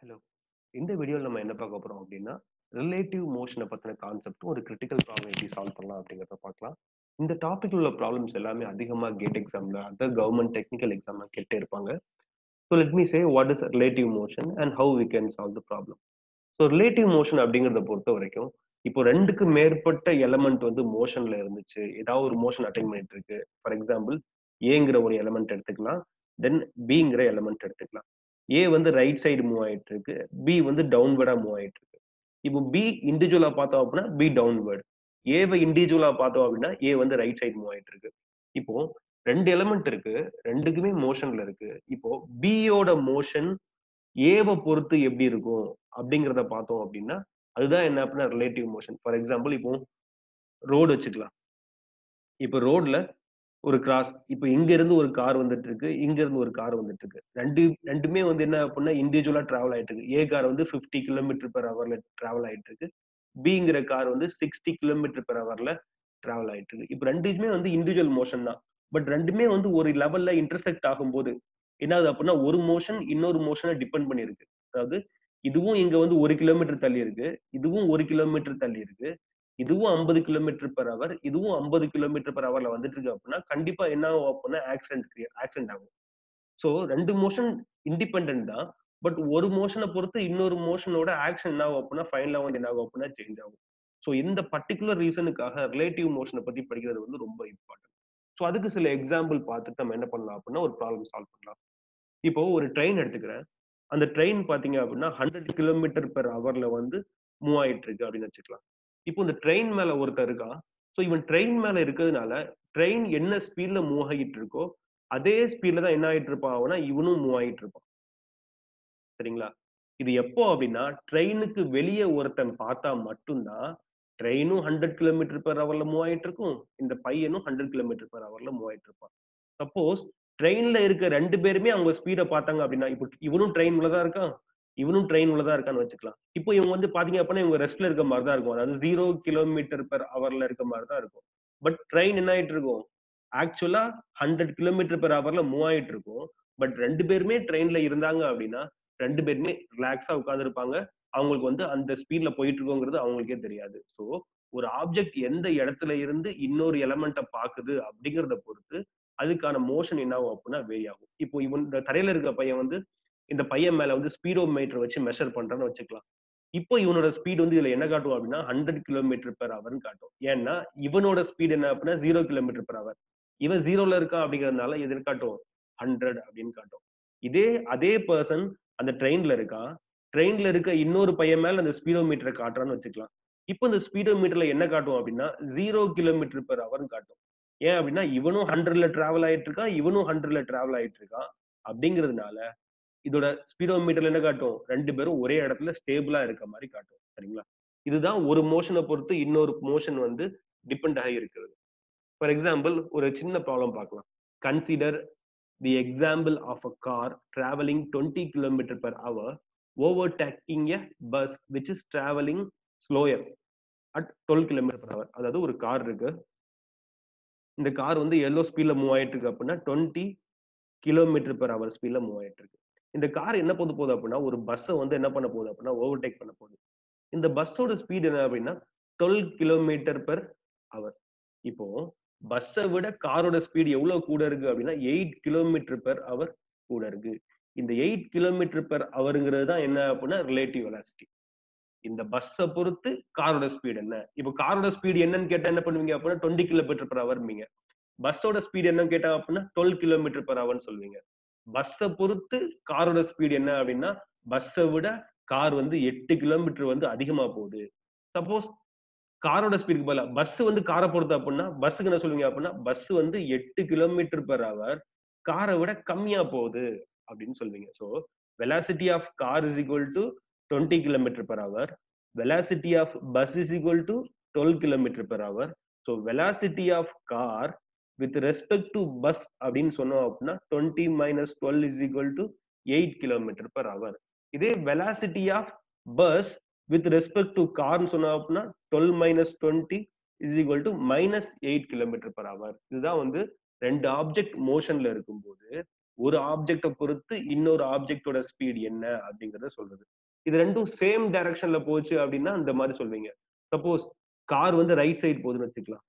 Hello. இந்த வீடியோல நம்ம என்ன பார்க்க போறோம் அப்டின்னா, ரிலேட்டிவ் மோஷன பத்தின கான்செப்ட் ஒரு கிரிட்டிக்கல் ப்ராப்ளம் எப்படி சால்வ் பண்ணலாம் அப்படிங்கிறத பார்க்கலாம். இந்த டாபிக்ல உள்ள ப்ராப்ளம்ஸ் எல்லாமே அதிகமா கேட் எக்ஸாம்ல, அதர் கவர்ன்மென்ட் டெக்னிக்கல் எக்ஸாம்ல கேட்டே இருப்பாங்க. So let me say what is relative motion and how we can solve the problem. So relative motion அப்படிங்கிறத பொறுத்தவரைக்கும், இப்போ 2க்கு மேற்பட்ட எலமெண்ட் வந்து மோஷன்ல இருந்துச்சு. ஏதாவது ஒரு மோஷன் அட்டைன் பண்ணிட்டு இருக்கு. ஃபார் எக்ஸாம்பிள் ஏங்கிற ஒரு எலமெண்ட் எடுத்துக்கலாம். தென் பிங்கிற எலமெண்ட் எடுத்துக்கலாம். ஏ வந்து ரைட் சைடு மூவ் ஆயிட்டு இருக்கு. பி வந்து டவுன்வர்டா மூவ் ஆயிட்டு இருக்கு. இப்போ பி இண்டிவிஜுவலா பார்த்தோம் அப்படின்னா பி டவுன்வர்ட். ஏவ இண்டிவிஜுவலா பார்த்தோம் அப்படின்னா ஏ வந்து ரைட் சைடு மூவ் ஆயிட்டு இருக்கு. இப்போ 2 எலிமெண்ட் இருக்கு. 2க்குமே மோஷன்ல இருக்கு. இப்போ பியோட மோஷன் ஏவ பொறுத்து எப்படி இருக்கும் அப்படிங்கிறத பார்த்தோம் அப்படின்னா, அதுதான் என்ன அப்படின்னா ரிலேட்டிவ் மோஷன். ஃபார் எக்ஸாம்பிள் இப்போ ரோடு வச்சுக்கலாம். இப்போ ரோட்ல ஒரு கிராஸ். இப்போ இங்க இருந்து ஒரு கார் வந்துட்டு இருக்கு. இங்க இருந்து ஒரு கார் வந்துட்டு இருக்கு. 2 2மே வந்து என்ன அப்படின்னா இண்டிவிஜுவலா டிராவல் ஆயிட்டு இருக்கு. ஏ கார் வந்து 50 கிலோமீட்டர் பெர் ஹவர்ல டிராவல் ஆயிட்டு இருக்கு. பிங்கிற கார் வந்து 60 கிலோமீட்டர் பெர் ஹவர்ல டிராவல் ஆயிட்டு இருக்கு. இப்போ 2மே வந்து இண்டிவிஜுவல் மோஷன் தான். பட் 2மே வந்து ஒரு லெவல்ல இன்டர்செக்ட் ஆகும்போது, என்ன ஆகுது அப்படின்னா ஒரு மோஷன் இன்னொரு மோஷன டிபெண்ட் பண்ணியிருக்கு. அதாவது இதுவும் இங்க வந்து 1 கிலோமீட்டர் தள்ளி இருக்கு. இதுவும் 1 கிலோமீட்டர் தள்ளி இருக்கு. இதுவும் 50 கிலோமீட்டர் பெர் ஹவர். இதுவும் 50 கிலோமீட்டர் பெர் ஹவர்ல வந்துட்டு இருக்கு அப்படின்னா, கண்டிப்பா என்ன ஆகும் அப்படின்னா ஆக்சிடென்ட் கிரியே ஆக்சிடென்ட் ஆகும். ஸோ 2 மோஷன் இண்டிபெண்டன்ட் தான். பட் ஒரு மோஷன பொறுத்து இன்னொரு மோஷனோட ஆக்ஷன் என்ன ஆகும் அப்படின்னா, ஃபைனலா வந்து என்ன ஆகும் அப்படின்னா சேஞ்ச் ஆகும். ஸோ இந்த பர்ட்டிகுலர் ரீசனுக்காக ரிலேட்டிவ் மோஷன பத்தி படிக்கிறது வந்து ரொம்ப இம்பார்ட்டன்ட். ஸோ அதுக்கு சில எக்ஸாம்பிள் பார்த்துட்டு நம்ம என்ன பண்ணலாம் அப்படின்னா, ஒரு ப்ராப்ளம் சால்வ் பண்ணலாம். இப்போ ஒரு ட்ரெயின் எடுத்துக்கிறேன். அந்த ட்ரெயின் பார்த்தீங்க அப்படின்னா 100 கிலோமீட்டர் பெர் ஹவர்ல வந்து மூவ் ஆயிட்டு இருக்கு அப்படின்னு வச்சுக்கலாம். இப்போ இந்த ட்ரெயின் மேல ஒருத்தன் இருக்கான். ஸோ இவன் ட்ரெயின் மேல இருக்கிறதுனால, ட்ரெயின் என்ன ஸ்பீட்ல மூவ் ஆகிட்டு இருக்கோ, அதே ஸ்பீட்ல தான் என்ன ஆயிட்டு இருப்பான் அவனா, இவனும் மூவ் ஆயிட்டு இருப்பான். சரிங்களா? இது எப்போ அப்படின்னா, ட்ரெயினுக்கு வெளிய ஒருத்தன் பார்த்தா மட்டும் தான், ட்ரெயினும் 100 கிலோமீட்டர் பெர் ஹவர்ல மூவ் ஆயிட்டு இருக்கும். இந்த பையனும் 100 கிலோமீட்டர் பெர் ஹவர்ல மூவ் ஆயிட்டு இருப்பான். சப்போஸ் ட்ரெயின்ல இருக்க 2 பேருமே அவங்க ஸ்பீட பார்த்தாங்க அப்படின்னா, இப்போ இவனும் ட்ரெயின் உள்ள தான் இருக்கான். இவனும் ட்ரெயின் உள்ள தான் இருக்கான்னு வச்சுக்கலாம். இப்போ இவங்க வந்து பார்த்தீங்க அப்படின்னா, இவங்க ரெஸ்ட்ல இருக்க மாரி தான் இருக்கும். அதாவது 0 கிலோமீட்டர் பெர் ஹவர்ல இருக்க மாரி தான் இருக்கும். பட் ட்ரெயின் என்ன ஆயிட்டு இருக்கும்? ஆக்சுவலா 100 கிலோமீட்டர் பெர் ஹவர்ல மூவ் ஆயிட்டு இருக்கும். பட் 2 பேருமே ட்ரெயின்ல இருந்தாங்க அப்படின்னா, 2 பேருமே ரிலாக்ஸா உட்கார்ந்திருப்பாங்க. அவங்களுக்கு வந்து அந்த ஸ்பீட்ல போயிட்டு இருக்கோங்கிறது அவங்களுக்கே தெரியாது. ஸோ ஒரு ஆப்ஜெக்ட் எந்த இடத்துல இருந்து இன்னொரு எலமெண்ட்ட பாக்குது அப்படிங்கிறத பொறுத்து, அதுக்கான மோஷன் என்ன ஆகும் அப்படின்னா வேரி ஆகும். இப்போ இவன் இந்த தரையில இருக்க பையன் வந்து, இந்த பையன் மேல வந்து ஸ்பீடோ மீட்டர் வச்சு மெஷர் பண்றான்னு வச்சுக்கலாம். இப்போ இவனோட ஸ்பீட் வந்து இதுல என்ன காட்டும் அப்படின்னா 100 கிலோமீட்டர் பெர் ஹவர்ன்னு காட்டும். ஏன்னா இவனோட ஸ்பீட் என்ன அப்படின்னா 0 கிலோமீட்டர் பெர் ஹவர். இவன் 0ல இருக்கான் அப்படிங்கிறதுனால இது என்ன காட்டும்? 100 அப்படின்னு காட்டும். இதே அதே பெர்சன் அந்த ட்ரெயின்ல இருக்கான். ட்ரெயின்ல இருக்க இன்னொரு பையன் மேல அந்த ஸ்பீடோ மீட்டர காட்டுறான்னு வச்சுக்கலாம். இப்போ இந்த ஸ்பீடோ மீட்டர்ல என்ன காட்டும் அப்படின்னா 0 கிலோமீட்டர் பெர் ஹவர்ன்னு காட்டும். ஏன் அப்படின்னா இவனும் 100ல டிராவல் ஆயிட்டு இருக்கான். இவனும் 100ல டிராவல் ஆயிட்டு இருக்கான். அப்படிங்கிறதுனால, இதோட ஸ்பீடோ மீட்டர்ல என்ன காட்டும்? 2 பேரும் ஒரே இடத்துல ஸ்டேபிளா இருக்க மாரி காட்டும். சரிங்களா? இதுதான் ஒரு மோஷன பொறுத்து இன்னொரு மோஷன் வந்து டிபெண்ட் ஆகி இருக்கிறது. ஃபார் எக்ஸாம்பிள் ஒரு சின்ன ப்ராப்ளம் பார்க்கலாம். Consider the example of a car travelling 20 kilometre per hour overtaking a bus which is travelling slower at 12 kilometre per hour. அதாவது ஒரு கார் இருக்கு. இந்த கார் வந்து எவ்வளோ ஸ்பீட்ல மூவ் ஆயிட்டு இருக்கு அப்படின்னா 20 கிலோமீட்டர் பெர் ஹவர் ஸ்பீட்ல மூவ் ஆயிட்டு இருக்கு. இந்த கார் என்ன பண்ண போகுது அப்படின்னா, ஒரு பஸ்ஸ வந்து என்ன பண்ண போகுது அப்படின்னா ஓவர்டேக் பண்ண போகுது. இந்த பஸ்ஸோட ஸ்பீட் என்ன அப்படின்னா 12 கிலோமீட்டர் பெர் ஹவர். இப்போ பஸ்ஸ விட காரோட ஸ்பீட் எவ்வளவு கூட இருக்கு அப்படின்னா 8 கிலோமீட்டர் பெர் ஹவர் கூட இருக்கு. இந்த 8 கிலோமீட்டர் பெர் ஹவர்ங்கிறது தான் என்ன அப்படின்னா ரிலேட்டிவ் வெலாசிட்டி. இந்த பஸ்ஸ பொறுத்து காரோட ஸ்பீட் என்ன? இப்போ காரோட ஸ்பீட் என்னன்னு கேட்டா என்ன பண்ணுவீங்க அப்படின்னா 20 கிலோமீட்டர் பெர் ஹவர்ம்பீங்க. பஸ்ஸோட ஸ்பீட் என்னன்னு கேட்டா அப்படின்னா 12 கிலோமீட்டர் பெர் ஹவர்ன்னு சொல்லுவீங்க. பஸ்ஸ பொறுத்து காரோட ஸ்பீட் என்ன அப்படின்னா, பஸ்ஸ விட கார் வந்து 8 கிலோமீட்டர் வந்து அதிகமா போகுது. சப்போஸ் காரோட ஸ்பீடுக்கு பதிலா பஸ் வந்து கார பொறுத்து அப்படின்னா, பஸ்ஸுக்கு என்ன சொல்லுவீங்க அப்படின்னா, பஸ் வந்து 8 கிலோமீட்டர் பெர் ஹவர் கார விட கம்மியா போகுது அப்படின்னு சொல்லுவீங்க. So velocity of car is equal to 20 kilometre per hour. Velocity of bus is equal to 12 kilometre per hour. So velocity of car with respect to bus அப்படின்னு சொன்னோம் அப்படின்னா 20 minus 12 is equal to 8 kilometre per hour. இதே velocity of bus with respect to கார்ன்னு சொன்னோம் அப்படின்னா 12 minus 20 is equal to minus 8 kilometre per hour. இதுதான் வந்து 2 object மோஷன்ல இருக்கும்போது ஒரு ஆப்ஜெக்ட பொறுத்து இன்னொரு ஆப்ஜெக்டோட ஸ்பீட் என்ன அப்படிங்கறத சொல்றது இது ரெண்டும் சேம் டைரக்ஷன்ல போச்சு அப்படின்னா இந்த மாதிரி சொல்வீங்க சப்போஸ் கார் வந்து ரைட் சைடு போகுதுன்னு வச்சுக்கலாம்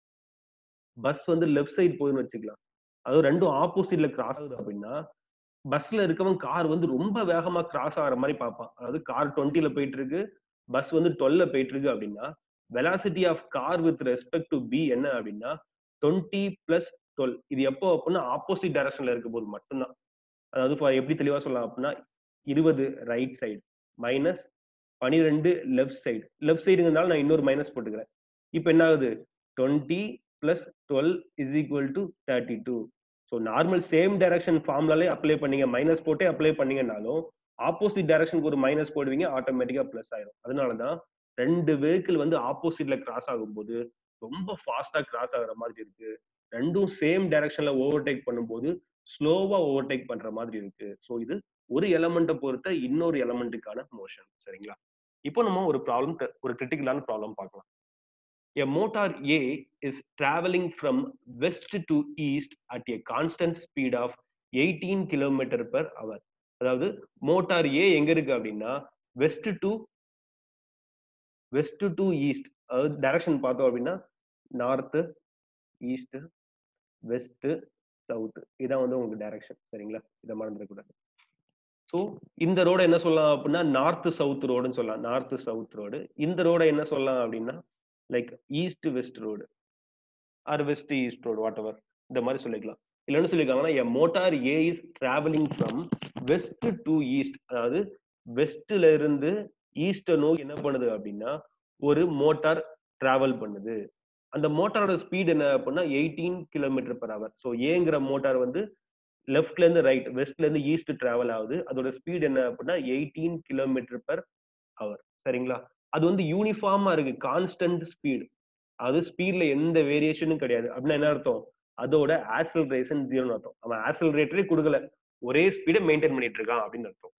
பஸ் வந்து லெஃப்ட் சைடு போகுதுன்னு வச்சுக்கலாம் அது ரெண்டும் ஆப்போசிட்ல கிராஸ் ஆகுது அப்படின்னா பஸ்ல இருக்கவன் கார் வந்து ரொம்ப வேகமா கிராஸ் ஆகிற மாதிரி பார்ப்பான் அதாவது கார் டுவெண்ட்டில போயிட்டு இருக்கு பஸ் வந்து டுவெல்ல போயிட்டு இருக்கு அப்படின்னா velocity of car with respect to B என்ன அப்படின்னா டுவெண்ட்டி பிளஸ் டுவெல் இது எப்போ அப்படின்னா ஆப்போசிட் டைரக்ஷன்ல இருக்க போது மட்டும்தான் அதாவது இப்ப எப்படி தெளிவா சொல்லலாம் அப்படின்னா இருபது ரைட் சைடு மைனஸ் பனிரெண்டு லெஃப்ட் சைடு லெஃப்ட் சைடுங்கிறதுனால நான் இன்னொரு மைனஸ் போட்டுக்கிறேன் இப்போ என்ன ஆகுது twenty plus twelve is equal to thirty two so normal same direction ஃபார்ம்லாலே அப்ளை பண்ணீங்க மைனஸ் போட்டே அப்ளை பண்ணீங்கன்னாலும் ஆப்போசிட் டைரக்ஷனுக்கு ஒரு மைனஸ் போடுவீங்க ஆட்டோமேட்டிக்கா ப்ளஸ் ஆயிரும் அதனால தான் ரெண்டு வெஹிக்கிள் வந்து ஆப்போசிட்ல கிராஸ் ஆகும்போது ரொம்ப ஃபாஸ்டா கிராஸ் ஆகுற மாதிரி இருக்கு ரெண்டும் சேம் டைரக்ஷன்ல ஓவர்டேக் பண்ணும்போது ஸ்லோவா ஓவர்டேக் பண்ற மாதிரி இருக்கு ஸோ இது ஒரு எலமெண்ட்டை பொறுத்த இன்னொரு எலமெண்ட்டுக்கான மோஷன் சரிங்களா இப்போ நம்ம ஒரு ப்ராப்ளம் ஒரு கிரிட்டிக்கலான ப்ராப்ளம் பார்க்கலாம் A motor A is traveling from west to east at a constant speed of 18 km per hour. அதாவது மோட்டார் ஏ எங்க இருக்கு அப்படின்னா west to west to east அதாவது டைரக்ஷன் பார்த்தோம் அப்படின்னா நார்த்து ஈஸ்ட் வெஸ்ட் சவுத் இதான் வந்து உங்களுக்கு டைரக்ஷன் சரிங்களா இதை மறந்துடக்கூடாது ஸோ இந்த ரோட என்ன சொல்லலாம் அப்படின்னா நார்த் சவுத் ரோடுன்னு சொல்லலாம் நார்த் சவுத் ரோடு இந்த ரோட என்ன சொல்லலாம் அப்படின்னா like east west road or west east road whatever இந்த மாதிரி சொல்லிக்கலாம் இல்லைன்னு சொல்லியிருக்காங்கன்னா a motor A is travelling from west to east அதாவது வெஸ்ட்ல இருந்து ஈஸ்ட நோக்கி என்ன பண்ணுது அப்படின்னா ஒரு மோட்டார் டிராவல் பண்ணுது அந்த மோட்டாரோட ஸ்பீட் என்ன அப்படின்னா eighteen kilometre per hour so ஏங்கிற மோட்டார் வந்து லெஃப்ட்ல இருந்து ரைட் வெஸ்ட்ல இருந்து ஈஸ்ட் டிராவல் ஆகுது அதோட ஸ்பீட் என்ன அப்படின்னா எயிட்டீன் கிலோமீட்டர் பர் ஹவர் சரிங்களா அது வந்து யூனிஃபார்மா இருக்கு கான்ஸ்டன்ட் ஸ்பீட் அது ஸ்பீட்ல எந்த வேரியேஷனும் கிடையாது அப்படின்னா என்ன அர்த்தம் அதோட ஆசலரேஷன் ஜீரோன்னு அர்த்தம் அவன் ஆசலரேட்டரே கொடுக்கல ஒரே ஸ்பீடை மெயின்டைன் பண்ணிட்டு இருக்கான் அப்படின்னு அர்த்தம்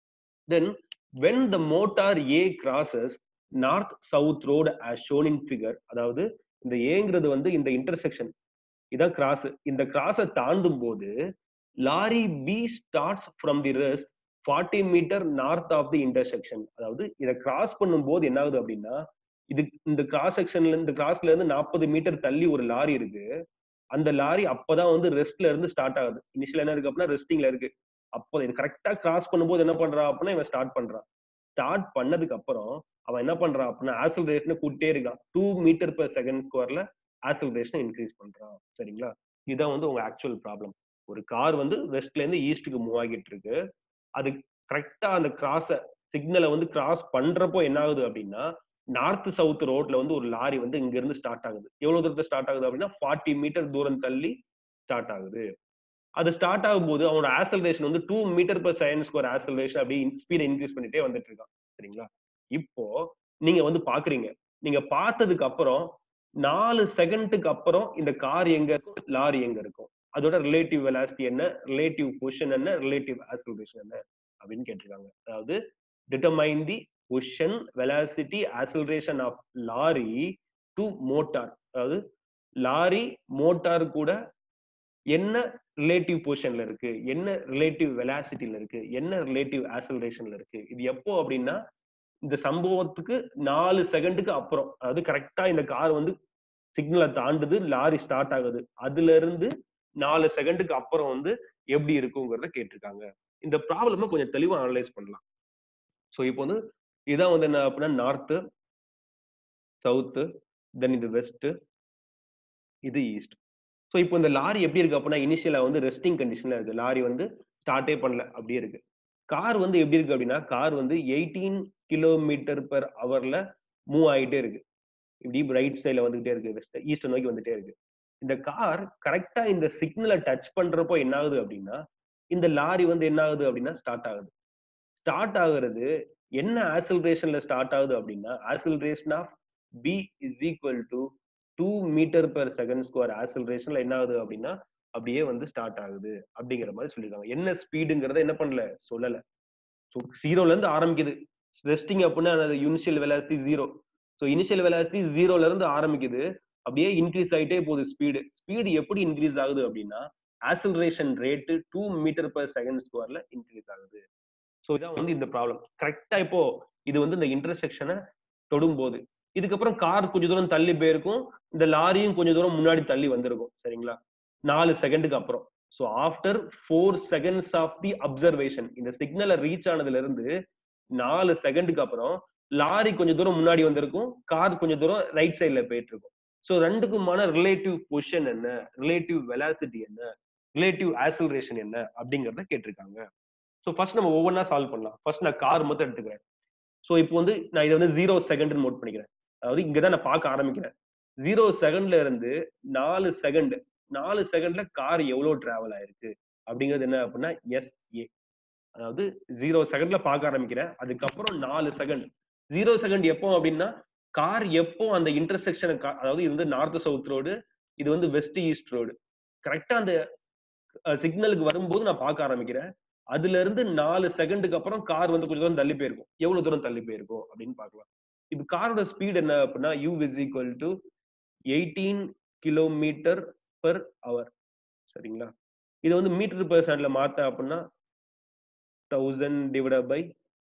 then when the motor A crosses north south road as shown in figure அதாவது இந்த ஏங்கிறது வந்து இந்த இன்டர்செக்ஷன் இதான் கிராஸ் இந்த கிராஸை தாண்டும் போது lorry B starts from the rest forty metre north of the intersection அதாவது இதை கிராஸ் பண்ணும்போது என்ன ஆகுது அப்படின்னா இது இந்த கிராஸ் செக்ஷன்ல இருந்து கிராஸ்ல இருந்து நாற்பது மீட்டர் தள்ளி ஒரு லாரி இருக்கு அந்த லாரி அப்பதான் வந்து ரெஸ்ட்ல இருந்து ஸ்டார்ட் ஆகுது இனிஷியல் என்ன இருக்கு அப்படின்னா ரெஸ்டிங்ல இருக்கு அப்போ இது கரெக்டா கிராஸ் பண்ணும்போது என்ன பண்றான் அப்படின்னா இவன் ஸ்டார்ட் பண்றான் ஸ்டார்ட் பண்ணதுக்கு அப்புறம் அவன் என்ன பண்றான் அப்படின்னா ஆசலரேஷனை கூட்டே இருக்கான் டூ மீட்டர் per செகண்ட் ஸ்கொயர்ல ஆசலரேஷனை இன்க்ரீஸ் பண்றான் சரிங்களா இதுதான் வந்து உங்க ஆக்சுவல் ப்ராப்ளம் ஒரு கார் வந்து வெஸ்ட்ல இருந்து ஈஸ்ட்டுக்கு மூவ் ஆகிட்டு இருக்கு அது கரெக்டா அந்த கிராஸ சிக்னலை வந்து கிராஸ் பண்றப்போ என்ன ஆகுது அப்படின்னா நார்த் சவுத் ரோட்ல வந்து ஒரு லாரி வந்து இங்க இருந்து ஸ்டார்ட் ஆகுது எவ்வளவு தூரத்துல ஸ்டார்ட் ஆகுது அப்படின்னா ஃபார்ட்டி மீட்டர் தூரம் தள்ளி ஸ்டார்ட் ஆகுது அது ஸ்டார்ட் ஆகும்போது அவனோட ஆசலரேஷன் வந்து two metre per second square acceleration அப்படி ஸ்பீடை இன்க்ரீஸ் பண்ணிட்டே வந்துட்டு இருக்கான் சரிங்களா இப்போ நீங்க வந்து பாக்குறீங்க நீங்க பார்த்ததுக்கு அப்புறம் நாலு செகண்டுக்கு அப்புறம் இந்த கார் எங்க இருக்கும் லாரி எங்க இருக்கும் அதோட ரிலேட்டிவ் வெலாசிட்டி என்ன ரிலேட்டிவ் பொசிஷன் என்ன ரிலேட்டிவ் ஆசலரேஷன் என்ன அப்படின்னு கேட்டிருக்காங்க அதாவது determine the position velocity acceleration of lorry to motor அதாவது லாரி மோட்டார் கூட என்ன ரிலேட்டிவ் பொசிஷன்ல இருக்கு என்ன ரிலேட்டிவ் வெலாசிட்டில இருக்கு என்ன ரிலேட்டிவ் ஆசலரேஷன்ல இருக்கு இது எப்போ அப்படின்னா இந்த சம்பவத்துக்கு நாலு செகண்டுக்கு அப்புறம் அதாவது கரெக்டா இந்த கார் வந்து சிக்னலை தாண்டுது லாரி ஸ்டார்ட் ஆகுது அதுல இருந்து நாலு செகண்டுக்கு அப்புறம் வந்து எப்படி இருக்குங்கிறத கேட்டிருக்காங்க இந்த ப்ராப்ளமை கொஞ்சம் தெளிவா அனலைஸ் பண்ணலாம் ஸோ இப்போ வந்து இதான் வந்து என்ன அப்படின்னா நார்த்து சவுத்து தென் இது வெஸ்ட் இது ஈஸ்ட் ஸோ இப்போ இந்த லாரி எப்படி இருக்கு அப்படின்னா இனிஷியலா வந்து ரெஸ்டிங் கண்டிஷன்ல இருக்கு லாரி வந்து ஸ்டார்ட்டே பண்ணல அப்படியே இருக்கு கார் வந்து எப்படி இருக்கு அப்படின்னா கார் வந்து எயிட்டீன் கிலோமீட்டர் பெர் ஹவர்ல மூவ் ஆகிட்டே இருக்கு இப்படி ரைட் சைட்ல வந்துகிட்டே இருக்கு வெஸ்ட் ஈஸ்ட் நோக்கி வந்துட்டே இருக்கு இந்த கார் கரெக்டா இந்த சிக்னலை டச் பண்றப்போ என்ன ஆகுது அப்படின்னா இந்த லாரி வந்து என்ன ஆகுது அப்படின்னா ஸ்டார்ட் ஆகுது ஸ்டார்ட் ஆகுறது என்ன ஆசிலரேஷன்ல ஸ்டார்ட் ஆகுது அப்படின்னா acceleration of B is equal to two metre per second square ஆசிலரேஷன்ல என்ன ஆகுது அப்படின்னா அப்படியே வந்து ஸ்டார்ட் ஆகுது அப்படிங்கிற மாதிரி சொல்லியிருக்காங்க என்ன ஸ்பீடுங்கிறத என்ன பண்ணல சொல்லல ஸோ ஜீரோல இருந்து ஆரம்பிக்குது ரெஸ்டிங் அப்படின்னா அது initial velocity zero so initial velocity ஜீரோல இருந்து ஆரம்பிக்குது அப்படியே இன்க்ரீஸ் ஆகிட்டே போகுது ஸ்பீடு ஸ்பீடு எப்படி இன்க்ரீஸ் ஆகுது அப்படின்னா acceleration rate two metre per second ஸ்கொயர்ல இன்க்ரீஸ் ஆகுது ஸோ இதான் வந்து இந்த ப்ராப்ளம் கரெக்டா இப்போ இது வந்து இந்த இன்டர்செக்ஷனை தொடும்போது இதுக்கப்புறம் கார் கொஞ்ச தூரம் தள்ளி போயிருக்கும் இந்த லாரியும் கொஞ்ச தூரம் முன்னாடி தள்ளி வந்திருக்கும் சரிங்களா நாலு செகண்டுக்கு அப்புறம் so after four seconds of the observation இந்த சிக்னலை ரீச் ஆனதுல இருந்து நாலு செகண்டுக்கு அப்புறம் லாரி கொஞ்சம் தூரம் முன்னாடி வந்திருக்கும் கார் கொஞ்சம் தூரம் ரைட் சைட்ல போயிட்டு இருக்கும் ஸோ ரெண்டுக்குமான ரிலேட்டிவ் பொசிஷன் என்ன ரிலேட்டிவ் வெலாசிட்டி என்ன ரிலேட்டிவ் ஆசிலரேஷன் என்ன அப்படிங்கறத கேட்டிருக்காங்க ஸோ ஃபர்ஸ்ட் நம்ம ஒவ்வொன்றா சால்வ் பண்ணலாம் ஃபர்ஸ்ட் நான் கார் மட்டும் எடுத்துக்கிறேன் ஸோ இப்போ வந்து நான் இதை வந்து ஜீரோ செகண்ட் நோட் பண்ணிக்கிறேன் அதாவது இங்கதான் நான் பார்க்க ஆரம்பிக்கிறேன் ஜீரோ செகண்ட்ல இருந்து நாலு செகண்ட் நாலு செகண்ட்ல கார் எவ்வளவு டிராவல் ஆயிருக்கு அப்படிங்கிறது என்ன அப்படின்னா எஸ் ஏ அதாவது ஜீரோ செகண்ட்ல பார்க்க ஆரம்பிக்கிறேன் அதுக்கப்புறம் நாலு செகண்ட் ஜீரோ செகண்ட் எப்போ அப்படின்னா கார் எப்போ அந்த இன்டர்செக்ஷன் அதாவது இது வந்து நார்த் சவுத் ரோடு இது வந்து வெஸ்ட் ஈஸ்ட் ரோடு கரெக்டா அந்த சிக்னலுக்கு வரும்போது நான் பார்க்க ஆரம்பிக்கிறேன் அதுல இருந்து நாலு செகண்டுக்கு அப்புறம் கார் வந்து கொஞ்சம் தூரம் தள்ளி போயிருக்கும் எவ்வளவு தூரம் தள்ளி போயிருக்கும் அப்படின்னு பார்க்கலாம் இப்போ காரோட ஸ்பீட் என்ன அப்படின்னா U is equal to eighteen kilometre per hour சரிங்களா இது வந்து மீட்டர் பர் செகண்ட்ல மாத்த அப்படின்னா thousand divide by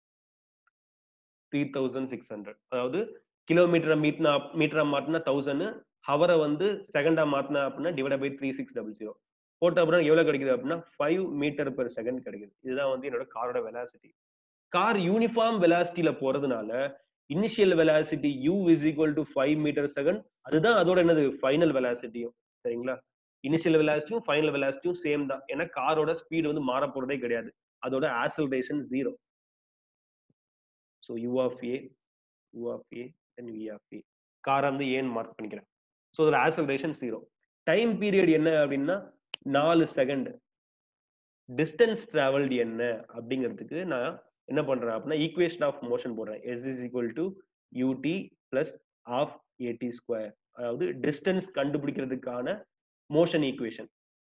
three thousand six hundred அதாவது கிலோமீட்டரை மீட்னா மீட்டரா மாட்டினா தௌசண்ட் ஹவரை வந்து செகண்டா மாத்தினா அப்படின்னா divide by three six double zero போட்ட அப்புறம் எவ்வளவு கிடைக்குது அப்படின்னா ஃபைவ் மீட்டர் பெர் செகண்ட் கிடைக்குது இதுதான் வந்து என்னோட காரோட வெலாசிட்டி கார் யூனிஃபார்ம் வெலாசிட்டியில போறதுனால initial velocity U is equal to five metre second அதுதான் அதோட என்னது ஃபைனல் வெலாசிட்டியும் சரிங்களா இனிஷியல் வெலாசிட்டியும் ஃபைனல் வெலாசிட்டியும் சேம் தான் ஏன்னா காரோட ஸ்பீடு வந்து மாற போறதே கிடையாது அதோட ஆசல்ரேஷன் ஜீரோ so U of A U of A and V of A காரை வந்து ஏன்னு மார்க் பண்ணிக்கிறேன் ஸோ அதோட ஆசல்ரேஷன் ஜீரோ டைம் பீரியட் என்ன அப்படின்னா நாலு செகண்ட் டிஸ்டன்ஸ் டிராவல்டு என்ன அப்படிங்கிறதுக்கு நான் என்ன பண்றேன் அப்படின்னா ஈக்குவேஷன் ஆஃப் மோஷன் போடுறேன் S is equal to யூடி plus half AD square அதாவது டிஸ்டன்ஸ் கண்டுபிடிக்கிறதுக்கான motion equation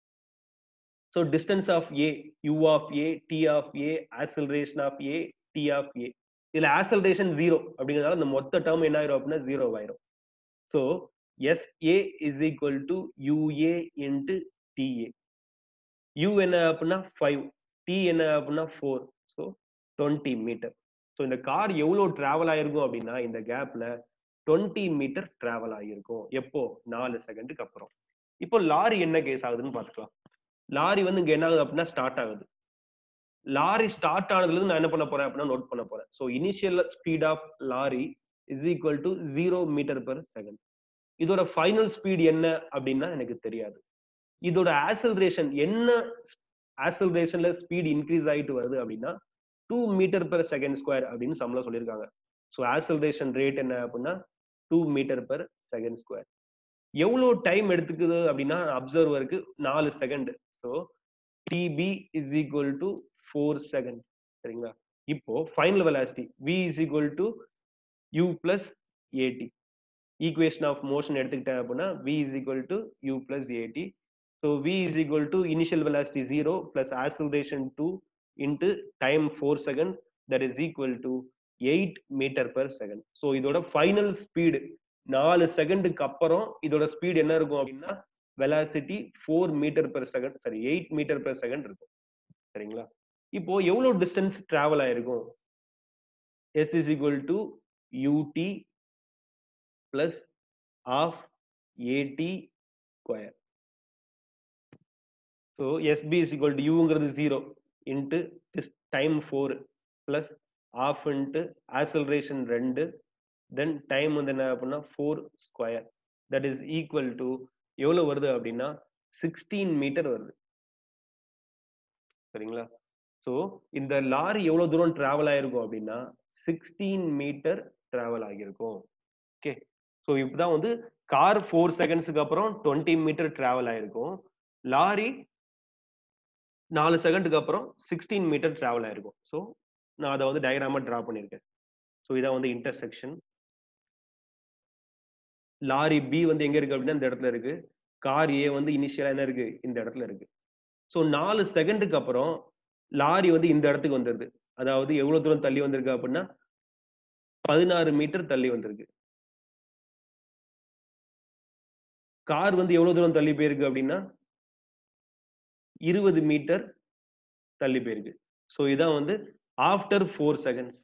so distance of A U of A T of A acceleration of A T of A இதுல ஆசல்ரேஷன் ஜீரோ அப்படிங்கிறதால இந்த மொத்த term என்ன ஆயிரும் அப்படின்னா ஜீரோ ஆயிரும் so SA is equal to UA into TA U என்ன அப்படின்னா ஃபைவ் டி என்ன அப்படின்னா four so twenty metre so இந்த கார் எவ்வளோ டிராவல் ஆயிருக்கும் அப்படின்னா இந்த கேப்ல டுவெண்ட்டி மீட்டர் டிராவல் ஆகியிருக்கும் எப்போ நாலு செகண்டுக்கு அப்புறம் இப்போ லாரி என்ன கேஸ் ஆகுதுன்னு பார்த்துக்கலாம் லாரி வந்து இங்க என்ன ஆகுது அப்படின்னா ஸ்டார்ட் ஆகுது லாரி ஸ்டார்ட் ஆனதுல இருந்து நான் என்ன பண்ண போறேன் அப்படின்னா நோட் பண்ண போறேன் so initial speed of lorry is equal to zero meter per second இதோட ஃபைனல் ஸ்பீட் என்ன அப்படின்னா எனக்கு தெரியாது இதோட ஆசல்ரேஷன் என்ன ஆசல்ரேஷன்ல ஸ்பீட் இன்க்ரீஸ் ஆயிட்டு வருது அப்படின்னா two metre per second square அப்படின்னு சம்பளம் சொல்லியிருக்காங்க ஸோ ஆசல்ரேஷன் ரேட் என்ன அப்படின்னா two metre per second square எவ்வளோ டைம் எடுத்துக்குது அப்படின்னா அப்சர்வருக்கு நாலு second so TB is equal to four second சரிங்களா இப்போ final velocity v is equal to u plus at equation of motion எடுத்துக்கிட்டேன் அப்படின்னா v is equal to u plus at so v is equal to initial velocity zero plus acceleration two into time four second that is equal to eight meter per second so இதோட final speed நாலு செகண்டுக்கு அப்புறம் இதோட speed என்ன இருக்கும் அப்படின்னா velocity four meter per second sorry eight meter per second இருக்கும் சரிங்களா இப்போ எவ்வளவு டிஸ்டன்ஸ் டிராவல் ஆயிருக்கும் s is equal to யூடி plus half AD square so SB is equal to யூங்கிறது zero into time four plus half into acceleration ரெண்டு then time வந்து என்ன அப்படின்னா four square that is equal to எவ்வளோ வருது அப்படின்னா sixteen metre வருது சரிங்களா ஸோ இந்த லாரி எவ்வளோ தூரம் டிராவல் ஆயிருக்கும் அப்படின்னா சிக்ஸ்டீன் மீட்டர் டிராவல் ஆகியிருக்கும் ஓகே ஸோ இப்படிதான் வந்து கார் ஃபோர் செகண்ட்ஸுக்கு அப்புறம் டுவெண்ட்டி மீட்டர் டிராவல் ஆயிருக்கும் லாரி நாலு செகண்டுக்கு அப்புறம் சிக்ஸ்டீன் மீட்டர் டிராவல் ஆயிருக்கும் ஸோ நான் அதை வந்து டயக்ராமா டிரா பண்ணியிருக்கேன் ஸோ இதான் வந்து இன்டர்செக்ஷன் லாரி பி வந்து எங்க இருக்கு அப்படின்னா இந்த இடத்துல இருக்கு கார் ஏ வந்து இனிஷியலா என்ன இருக்கு இந்த இடத்துல இருக்கு ஸோ நாலு செகண்டுக்கு அப்புறம் லாரி வந்து இந்த இடத்துக்கு வந்துருது அதாவது எவ்வளவு தூரம் தள்ளி வந்திருக்கு அப்படின்னா பதினாறு மீட்டர் தள்ளி வந்திருக்கு கார் வந்து எவ்வளவு தூரம் தள்ளி போயிருக்கு அப்படின்னா இருபது மீட்டர் தள்ளி போயிருக்கு ஸோ இதான் வந்து ஆஃப்டர் ஃபோர் செகண்ட்ஸ்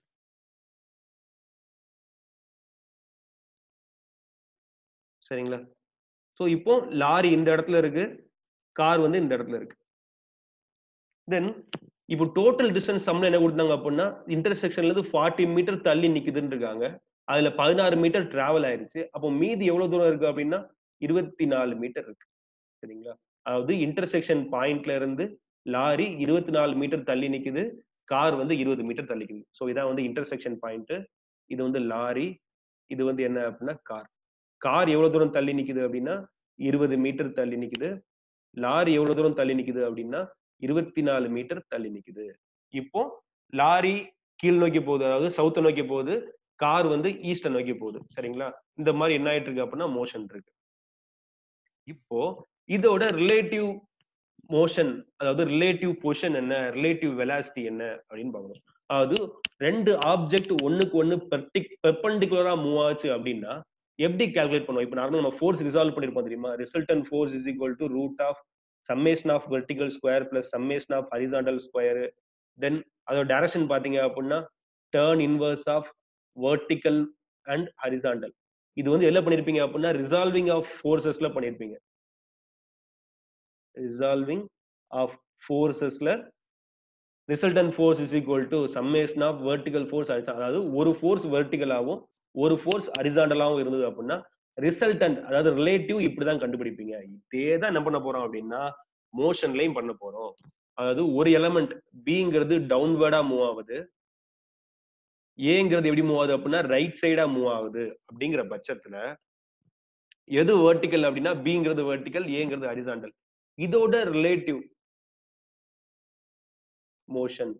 சரிங்களா ஸோ இப்போ லாரி இந்த இடத்துல இருக்கு கார் வந்து இந்த இடத்துல இருக்கு தென் இப்போ டோட்டல் டிஸ்டன்ஸ் சம்ல என்ன கொடுத்தாங்க அப்படின்னா இன்டர்செக்ஷன்ல இருந்து ஃபார்ட்டி மீட்டர் தள்ளி நிக்குதுன்னு இருக்காங்க அதுல பதினாறு மீட்டர் டிராவல் ஆயிருச்சு அப்போ மீதி எவ்வளவு தூரம் இருக்கு அப்படின்னா இருபத்தி நாலு மீட்டர் இருக்கு சரிங்களா அதாவது இன்டர்செக்ஷன் பாயிண்ட்ல இருந்து லாரி இருபத்தி நாலு மீட்டர் தள்ளி நிக்குது கார் வந்து இருபது மீட்டர் தள்ளிக்குது ஸோ இதான் வந்து இன்டர்செக்ஷன் பாயிண்ட் இது வந்து லாரி இது வந்து என்ன அப்படின்னா கார் கார் எவ்வளவு தூரம் தள்ளி நிக்குது அப்படின்னா இருபது மீட்டர் தள்ளி நிக்குது லாரி எவ்வளவு தூரம் தள்ளி நிக்குது அப்படின்னா இருபத்தி நாலு மீட்டர் தள்ளி நிக்குது இப்போ லாரி கீழ் நோக்கி போகுது அதாவது சவுத்த நோக்கி போகுது கார் வந்து ஈஸ்ட நோக்கி போகுது சரிங்களா இந்த மாதிரி என்ன ஆயிட்டு இருக்கு அப்படின்னா மோஷன் இருக்கு இப்போ இதோட ரிலேட்டிவ் மோஷன் அதாவது ரிலேட்டிவ் பொசிஷன் என்ன ரிலேட்டிவ் வெலாசிட்டி என்ன அப்படின்னு பார்க்கணும் அதாவது ரெண்டு ஆப்ஜெக்ட் ஒண்ணுக்கு ஒண்ணு பெர்பெண்டிகுலரா மூவ் ஆச்சு அப்படின்னா எப்படி கால்குலேட் பண்ணுவோம் இப்போ நார்மல் நம்ம ஃபோர்ஸ் ரிசால்வ் பண்ணிருப்போம் தெரியுமா resultant force is equal to root of summation of vertical square plus summation of horizontal square then அதோட டைரக்ஷன் பாத்தீங்க அப்படின்னா tan inverse of vertical and horizontal இது வந்து எல்லாம் பண்ணிருப்பீங்க அப்படின்னா ரிசால்விங் ஆஃப் ஃபோர்ஸஸ்ல பண்ணிருப்பீங்க ரிசால்விங் ஆஃப் ஃபோர்ஸஸ்ல resultant force is equal to summation of vertical force அதாவது ஒரு ஃபோர்ஸ் வெர்டிகலாவும் ஒரு ஃபோர்ஸ் ஹரிசாண்டலாவும் இருந்தது அப்படின்னா ரிசல்டன்ட் அதாவது ரிலேட்டிவ் இப்படிதான் கண்டுபிடிப்பீங்க இதே தான் என்ன பண்ண போறோம் அப்படின்னா மோஷன்லயும் பண்ண போறோம் அதாவது ஒரு எலமெண்ட் பிங்கிறது டவுன்வேர்டா மூவ் ஆகுது ஏங்கிறது எப்படி மூவ் ஆகுது அப்படின்னா ரைட் சைடா மூவ் ஆகுது அப்படிங்கிற பட்சத்துல எது வெர்டிக்கல் அப்படின்னா பிங்கிறது வெர்டிக்கல் ஏங்கிறது ஹரிசாண்டல் இதோட ரிலேட்டிவ் மோஷன்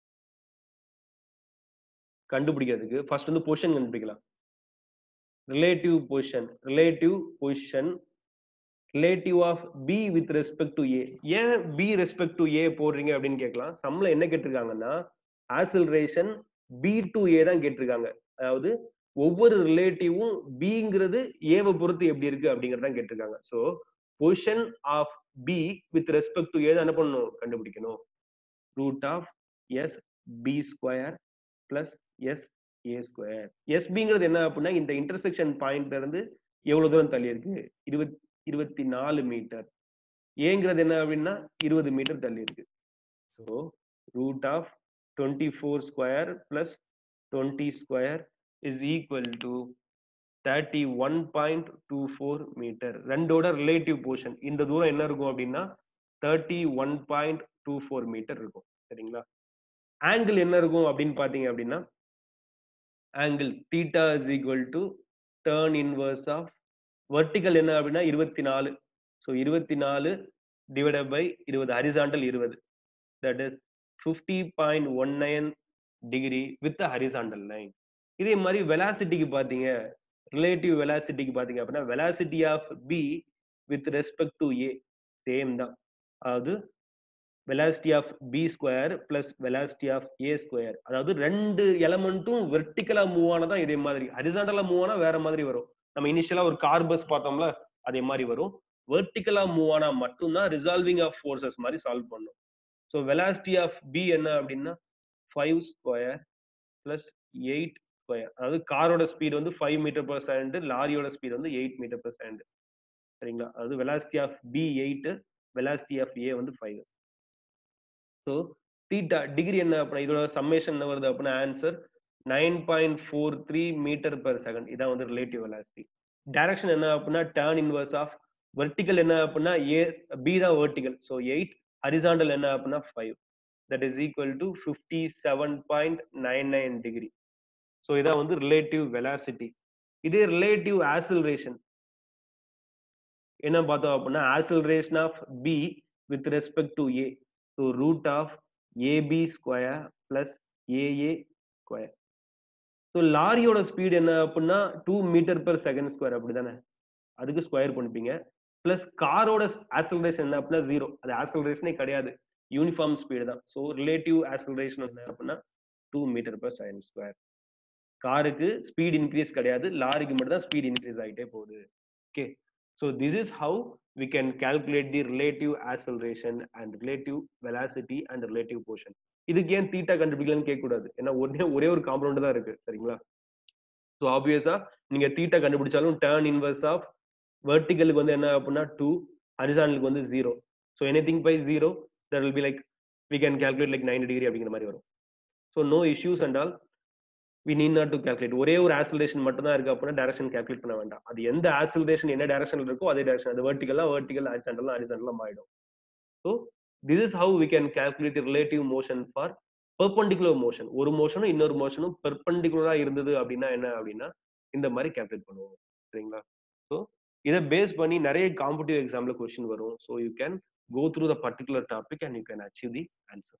கண்டுபிடிக்கிறதுக்கு ஃபர்ஸ்ட் வந்து பொசிஷன் கண்டுபிடிக்கலாம் relative position relative position relative of B with respect to A ஏன் பி ரெஸ்பெக்ட் டு ஏ போடுறீங்க அப்படின்னு கேட்கலாம் சம்ல என்ன கேட்டிருக்காங்கன்னா ஆசிலரேஷன் பி டு ஏ தான் கேட்டிருக்காங்க அதாவது ஒவ்வொரு ரிலேட்டிவும் பிங்கிறது ஏவை பொறுத்து எப்படி இருக்கு அப்படிங்கறதான் கேட்டிருக்காங்க so position of B with respect to A தான் என்ன பண்ணணும் கண்டுபிடிக்கணும் root of s b square plus s a square எஸ்பிங்கிறது என்ன அப்படின்னா இந்த இன்டர்செக்ஷன் பாயிண்ட்ல இருந்து எவ்வளவு தூரம் தள்ளி இருக்கு இருபத் இருபத்தி நாலு மீட்டர் ஏங்கிறது என்ன அப்படின்னா இருபது மீட்டர் தள்ளி இருக்கு so root of twenty four square plus twenty square is equal to thirty one point two four meter ரெண்டோட ரிலேட்டிவ் போர்ஷன் இந்த தூரம் என்ன இருக்கும் அப்படின்னா thirty one point two four meter இருக்கும் சரிங்களா ஆங்கிள் என்ன இருக்கும் அப்படின்னு பாத்தீங்க அப்படின்னா angle theta is equal to tan inverse of vertical என்ன அப்படின்னா இருபத்தி நாலு ஸோ இருபத்தி நாலு டிவைடட் பை இருபது ஹரிசாண்டல் இருபது that is fifty point one nine degree with horizontal line இதே மாதிரி வெலாசிட்டிக்கு பார்த்தீங்க ரிலேட்டிவ் வெலாசிட்டிக்கு பார்த்தீங்க அப்படின்னா velocity of B with respect to A same தான் அதாவது velocity of B square plus velocity of A square அதாவது ரெண்டு எலமெண்ட்டும் வெர்டிக்கலா மூவ் ஆனதான் இதே மாதிரி ஹரிசாண்டலா மூவ் ஆனா வேற மாதிரி வரும் நம்ம இனிஷியலா ஒரு கார் பஸ் பார்த்தோம்ல அதே மாதிரி வரும் வெர்டிக்கலா மூவ் ஆனா மட்டும்தான் ரிசால்விங் ஆஃப் ஃபோர்ஸஸ் மாதிரி சால்வ் பண்ணும் ஸோ வெலாசிட்டி ஆஃப் பி என்ன அப்படின்னா five square plus eight square அதாவது காரோட ஸ்பீட் வந்து ஃபைவ் மீட்டர் பர் செகண்ட் லாரியோட ஸ்பீட் வந்து எயிட் மீட்டர் பர் செகண்ட் சரிங்களா அதாவது velocity of B eight velocity of A வந்து ஃபைவ் ஸோ தீட்டா டிகிரி என்ன அப்படின்னா இதோட சம்மேஷன் என்ன வருது அப்படின்னா answer nine point four three meter per second இதான் வந்து ரிலேட்டிவ் வெலாசிட்டி டைரக்ஷன் என்ன அப்படின்னா டேர்ன் இன்வர்ஸ் ஆஃப் வெர்டிக்கல் என்ன அப்படின்னா ஏ பி தான் வெர்டிக்கல் ஸோ எயிட் ஹரிசாண்டல் என்ன அப்படின்னா five that is equal to fifty seven point nine nine degree so இதான் வந்து ரிலேட்டிவ் வெலாசிட்டி இதே ரிலேட்டிவ் ஆசிலரேஷன் என்ன பார்த்தோம் அப்படின்னா acceleration of B with respect to A so root of AB square plus AA square so லாரியோட speed என்ன அப்படின்னா two metre per second square அப்படி தானே அதுக்கு ஸ்கொயர் பண்ணிப்பீங்க பிளஸ் காரோட ஆசலரேஷன் என்ன அப்படின்னா ஜீரோ அது ஆசலரேஷனே கிடையாது யூனிஃபார்ம் ஸ்பீடு தான் ஸோ ரிலேட்டிவ் ஆசலரேஷன் என்ன அப்படின்னா two metre per second square காருக்கு ஸ்பீட் இன்க்ரீஸ் கிடையாது லாரிக்கு மட்டும் தான் ஸ்பீட் இன்க்ரீஸ் ஆகிட்டே போகுது okay so this is how we can calculate the relative acceleration and relative velocity and relative portion இதுக்கு ஏன் தீட்டா கண்டுபிடிக்கலன்னு கேட்கக்கூடாது ஏன்னா ஒரே ஒரே ஒரு காம்பவுண்ட் தான் இருக்கு சரிங்களா ஸோ ஆப்வியஸா நீங்க தீட்டா கண்டுபிடிச்சாலும் டேர்ன் இன்வர்ஸ் ஆஃப் வெர்டிகலுக்கு வந்து என்ன அப்படின்னா டூ ஹரிசானலுக்கு வந்து zero so anything by zero that will be like we can calculate like ninety degree அப்படிங்கிற மாதிரி வரும் so no issues and all we need not to calculate ஒரே ஒரு ஆசிலேஷன் மட்டும் தான் இருக்கு அப்படின்னா டேரக்ஷன் கால்குலேட் பண்ண வேண்டாம் அது எந்த ஆசிலேஷன் என்ன டேரக்ஷன்ல இருக்கோ அதே டேரக்ஷன் அது வெர்டிகலா வெர்டிகல் ஹரிசாண்டல் ஹரிசாண்டல் ஆயிடும் so this is how we can calculate relative motion for perpendicular motion ஒரு மோஷனும் இன்னொரு மோஷனும் பெர்பண்டிகுலரா இருந்தது அப்படின்னா என்ன அப்படின்னா இந்த மாதிரி கால்குலேட் பண்ணுவோம் சரிங்களா ஸோ இதை பேஸ் பண்ணி நிறைய காம்படிட்டிவ் எக்ஸாம்ல கொஸ்டின் வரும் so you can go through the particular topic and you can achieve the answer